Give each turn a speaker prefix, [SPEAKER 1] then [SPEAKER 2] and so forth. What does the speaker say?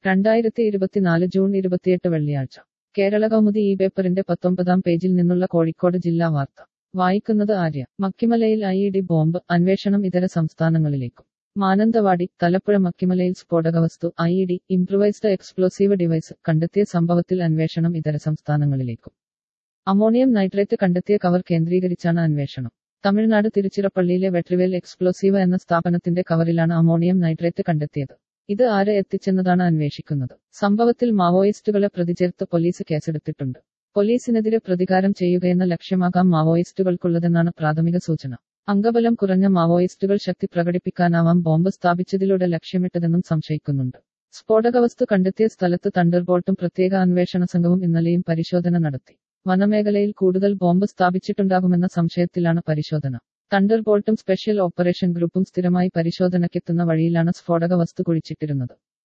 [SPEAKER 1] രണ്ടായിരത്തി ഇരുപത്തിനാല് ജൂൺ ഇരുപത്തിയെട്ട് വെള്ളിയാഴ്ച കേരള കൗമുദി ഈ പേപ്പറിന്റെ പത്തൊമ്പതാം പേജിൽ നിന്നുള്ള കോഴിക്കോട് ജില്ലാ വാർത്ത വായിക്കുന്നത് ആര്യ മക്കിമലയിൽ ഐ ഇ ഡി ബോംബ് അന്വേഷണം ഇതര സംസ്ഥാനങ്ങളിലേക്കും മാനന്തവാടി തലപ്പുഴ മക്കിമലയിൽ സ്ഫോടകവസ്തു I E D improvised explosive device കണ്ടെത്തിയ സംഭവത്തിൽ അന്വേഷണം ഇതര സംസ്ഥാനങ്ങളിലേക്കും അമോണിയം നൈട്രേറ്റ് കണ്ടെത്തിയ കവർ കേന്ദ്രീകരിച്ചാണ് അന്വേഷണം തമിഴ്നാട് തിരുച്ചിറപ്പള്ളിയിലെ വെട്രിവേൽ എക്സ്പ്ലോസീവ് എന്ന സ്ഥാപനത്തിന്റെ കവറിലാണ് അമോണിയം നൈട്രേറ്റ് കണ്ടെത്തിയത് ഇത് ആര് എത്തിച്ചെന്നതാണ് അന്വേഷിക്കുന്നത് സംഭവത്തിൽ മാവോയിസ്റ്റുകളെ പ്രതിചേർത്ത് പോലീസ് കേസെടുത്തിട്ടുണ്ട് പോലീസിനെതിരെ പ്രതികാരം ചെയ്യുകയെന്ന ലക്ഷ്യമാകാം മാവോയിസ്റ്റുകൾക്കുള്ളതെന്നാണ് പ്രാഥമിക സൂചന അംഗബലം കുറഞ്ഞ മാവോയിസ്റ്റുകൾ ശക്തി പ്രകടിപ്പിക്കാനാവാം ബോംബ് സ്ഥാപിച്ചതിലൂടെ ലക്ഷ്യമിട്ടതെന്നും സംശയിക്കുന്നുണ്ട് സ്ഫോടകവസ്തു കണ്ടെത്തിയ സ്ഥലത്ത് തണ്ടർബോൾട്ടും പ്രത്യേക അന്വേഷണ സംഘവും ഇന്നലെയും പരിശോധന നടത്തി വനമേഖലയിൽ കൂടുതൽ ബോംബ് സ്ഥാപിച്ചിട്ടുണ്ടാകുമെന്ന സംശയത്തിലാണ് പരിശോധന തണ്ടർബോൾട്ടും സ്പെഷ്യൽ ഓപ്പറേഷൻ ഗ്രൂപ്പും സ്ഥിരമായി പരിശോധനയ്ക്കെത്തുന്ന വഴിയിലാണ് സ്ഫോടക വസ്തു കുഴിച്ചിട്ടിരുന്നത്